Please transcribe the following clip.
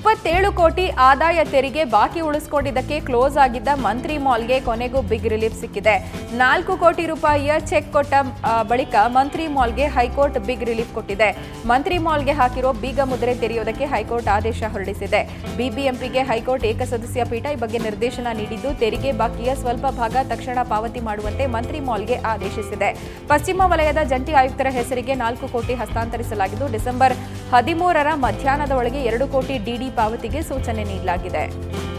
ಇಪ್ಪತ್ತೇಳು ಕೋಟಿ ಆದಾಯ ತೆರಿಗೆ ಬಾಕಿ ಉಳಿಸ್ಕೊಂಡಿದ್ದಕ್ಕೆ ಕ್ಲೋಸ್ ಆಗಿದ್ದ ಮಂತ್ರಿ ಮಾಲ್ಗೆ ಕೊನೆಗೂ ಬಿಗ್ ರಿಲೀಫ್ ಸಿಕ್ಕಿದೆ ನಾಲ್ಕು ಕೋಟಿ ರೂಪಾಯಿಯ ಚೆಕ್ ಕೊಟ್ಟ ಆ, ಬಳಿಕ ಮಂತ್ರಿ ಮಾಲ್ಗೆ ಹೈಕೋರ್ಟ್ ಬಿಗ್ ರಿಲೀಫ್ ಕೊಟ್ಟಿದೆ ಮಂತ್ರಿ ಮಾಲ್ಗೆ ಹಾಕಿರೋ ಬೀಗ ಮುದ್ರೆ ತೆರೆಯೋದಕ್ಕೆ ಹೈಕೋರ್ಟ್ ಆದೇಶ ಹೊರಡಿಸಿದೆ ಬಿಬಿಎಂಪಿಗೆ ಹೈಕೋರ್ಟ್ ಏಕಸದಸ್ಯ ಪೀಠ ಈ ಬಗ್ಗೆ ನಿರ್ದೇಶನ ನೀಡಿದ್ದು ತೆರಿಗೆ ಬಾಕಿಯ ಸ್ವಲ್ಪ ಭಾಗ ತಕ್ಷಣ ಪಾವತಿ ಮಾಡುವಂತೆ ಮಂತ್ರಿ ಮಾಲ್ಗೆ ಆದೇಶಿಸಿದೆ ಪಶ್ಚಿಮ ವಲಯದ ಜಂಟಿ ಆಯುಕ್ತರ ಹೆಸರಿಗೆ ನಾಲ್ಕು ಕೋಟಿ ಹಸ್ತಾಂತರಿಸಲಾಗಿದ್ದು ಡಿಸೆಂಬರ್ ಹದಿಮೂರರ ಮಧ್ಯಾಹ್ನದ ಒಳಗೆ ಎರಡು ಕೋಟಿ ಡಿಡಿ ಪಾವತಿಗೆ ಸೂಚನೆ ನೀಡಲಾಗಿದೆ